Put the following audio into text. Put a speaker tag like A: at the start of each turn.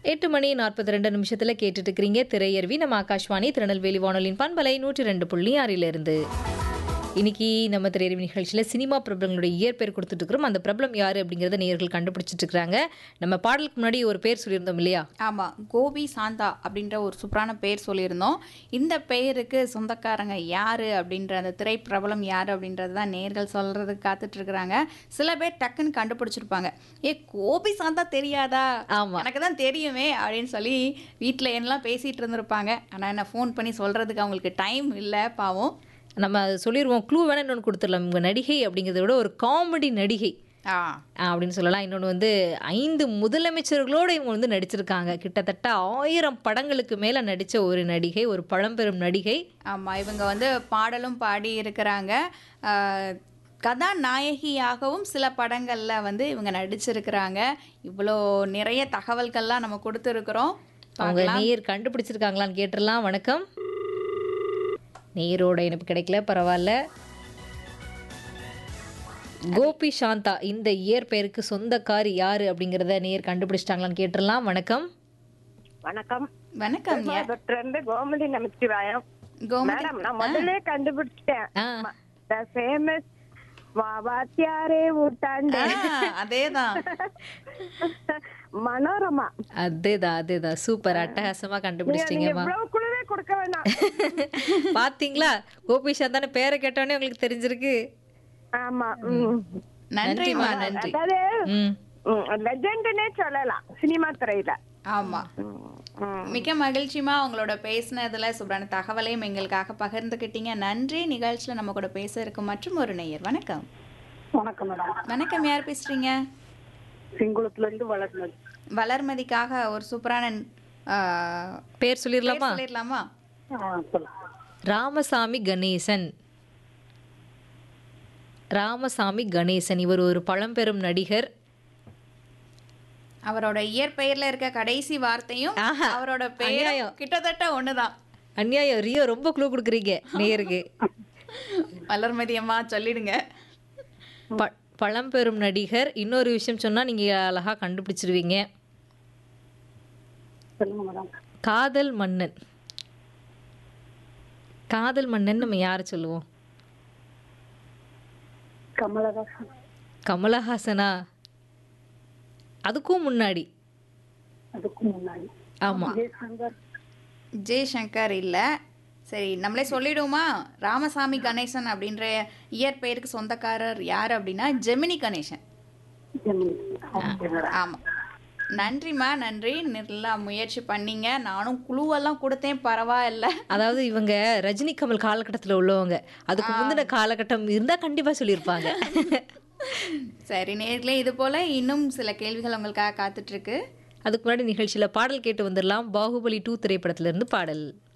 A: எட்டு மணி நாற்பத்தி ரெண்டு நிமிஷத்தில் கேட்டுட்டு இருக்கிறீங்க திரையர்வி நம்ம ஆகாஷ்வாணி திருநெல்வேலி வானொலியின் பண்பலை நூற்றி ரெண்டு புள்ளி ஆறிலிருந்து இன்னைக்கு நம்ம திரையரவி நிகழ்ச்சியில் சினிமா பிரபலங்களுடைய இயற்பெயர் கொடுத்துட்டு இருக்கிறோம் அந்த பிரபலம் யார் அப்படிங்கிறத நேயர்கள் கண்டுபிடிச்சிட்டு இருக்கிறாங்க நம்ம பாடலுக்கு முன்னாடி ஒரு பேர் சொல்லியிருந்தோம் இல்லையா
B: ஆமாம் கோபி சாந்தா அப்படின்ற ஒரு சூப்பரான பேர் சொல்லியிருந்தோம் இந்த பெயருக்கு சொந்தக்காரங்க யார் அப்படின்ற அந்த திரை பிரபலம் யார் அப்படின்றது தான் நேர்கள் சொல்கிறதுக்கு காத்துட்ருக்குறாங்க சில பேர் டக்குன்னு கண்டுபிடிச்சிருப்பாங்க ஏ கோபி சாந்தா தெரியாதா
A: ஆமா.
B: எனக்கு தான் தெரியுமே அப்படின்னு சொல்லி வீட்டில் என்னெல்லாம் பேசிகிட்டு இருந்திருப்பாங்க ஆனால் என்ன ஃபோன் பண்ணி சொல்கிறதுக்கு அவங்களுக்கு டைம் இல்லை பாவம்
A: நம்ம சொல்லிடுவோம் க்ளூ வேணா இன்னொன்று கொடுத்துடலாம் இவங்க நடிகை அப்படிங்கிறத விட ஒரு காமெடி நடிகை
B: ஆ
A: ஆ, அப்படின்னு சொல்லலாம் இன்னொன்று வந்து ஐந்து முதலமைச்சர்களோடு இவங்க வந்து நடிச்சிருக்காங்க கிட்டத்தட்ட ஆயிரம் படங்களுக்கு மேலே நடித்த ஒரு நடிகை ஒரு பழம்பெரும் நடிகை
B: ஆமாம் இவங்க வந்து பாடலும் பாடி இருக்கிறாங்க ஆஹ், கதாநாயகியாகவும் சில படங்களில் வந்து இவங்க நடிச்சிருக்கிறாங்க இவ்வளோ நிறைய தகவல்கள்லாம் நம்ம கொடுத்துருக்குறோம்
A: அவங்க நேர் கண்டுபிடிச்சிருக்காங்களான்னு கேட்டுடலாம் வணக்கம் நேரோட இணைப்பு கிடைக்கல பரவாயில்ல கோபி சாந்தா இந்த இயற்பெயருக்கு சொந்தக்காரி யாரு அப்படிங்கிறத நேர் கண்டுபிடிச்சிட்டாங்களான்னு கேட்டுடலாம் வணக்கம்
C: வணக்கம்
B: வணக்கம் யா-
C: இருந்து கோமதி நமச்சிவாயம்
B: கோமதி
C: மேடம் நான் முதல்ல கண்டுபிடிச்சிட்டேன்
A: ஆ
C: த ஃபேமஸ் வாத்தியாரே ஊட்டாண்டு
B: ஆ, அதேதான்
C: மனோரமா
A: அதேதான் அதேதான் சூப்பர் அட்டகாசமா கண்டுபிடிச்சிட்டீங்கம்மா
C: இவ்வளவு குழுவே கொடுக்க வேணாம்
A: பாத்தீங்களா கோபி சாந்தான பேரை கேட்டோடனே உங்களுக்கு தெரிஞ்சிருக்கு
C: ஆமா ம்.
B: நன்றிம்மா நன்றி
C: அதாவது
A: ம்
C: லெஜெண்ட்னே சொல்லலாம் சினிமா துறையில
B: ஆமா
C: ம், ம்.
B: மிக்க மகிழ்ச்சிமா அவங்களோட பேசினதுல சூப்பரான தகவலையும் எங்களுக்காக பகிர்ந்துக்கிட்டீங்க நன்றி நிகழ்ச்சியில் நம்ம கூட பேச இருக்கும் மற்றும் ஒரு நேயர் வணக்கம்
C: வணக்கம் மேடம்
B: வணக்கம் யார் பேசுறீங்க
C: சிங்குளத்துல இருந்து வளர்ந்தது
B: வளர்மதிக்காக ஒரு சூப்பரான ஆ,
A: பேர்
B: பேர்
A: சொல்லிடலாமா
B: சொல்லிடலாமா
A: ராமசாமி கணேசன் ராமசாமி கணேசன் இவர் ஒரு பழம்பெரும் நடிகர்
B: அவரோட இயற்பெயர்ல இருக்க கடைசி வார்த்தையும்
A: ஆஹா,
B: அவரோட பெயரும்
A: அநியாயம்.
B: கிட்டத்தட்ட ஒண்ணுதான்
A: அநியாயம் ரியோ ரொம்ப க்ளூ கொடுக்குறீங்க நேருக்கு
B: வளர்மதி அம்மா சொல்லிடுங்க
A: ப பழம்பெரும் நடிகர் இன்னொரு விஷயம் சொன்னா நீங்க அழகா கண்டுபிடிச்சிருவீங்க
C: சொல்லுங்க மேடம்
A: காதல் மன்னன் காதல் மன்னன் நம்ம யாரை சொல்லுவோம்
C: கமலஹாசன்
A: கமலஹாசனா அதுக்கும் முன்னாடி
C: அதுக்கு முன்னாடி
A: ஆமா
C: ஜெய்சங்கர்
B: ஜெய்சங்கர் இல்ல சரி நம்மளே சொல்லிடுவோமா ராமசாமி கணேசன் அப்படின்ற இயற்பெயருக்கு சொந்தக்காரர் யார் அப்படின்னா ஜெமினி கணேசன்
C: ஜெமினி. ஓகே மேடம்
B: ஆமா நன்றிம்மா நன்றி நல்லா முயற்சி பண்ணீங்க நானும் குழுவெல்லாம் கொடுத்தேன் பரவாயில்ல
A: அதாவது இவங்க ரஜினி கமல் காலகட்டத்தில் உள்ளவங்க அதுக்கு முந்தின காலகட்டம் இருந்தால் கண்டிப்பாக சொல்லியிருப்பாங்க
B: சரி நேர்களே இது போல இன்னும் சில கேள்விகள் உங்களுக்காக காத்துட்டு இருக்கு
A: அதுக்கு முன்னாடி நிகழ்ச்சியில் பாடல் கேட்டு வந்துடலாம் பாகுபலி டூ திரைப்படத்திலிருந்து பாடல்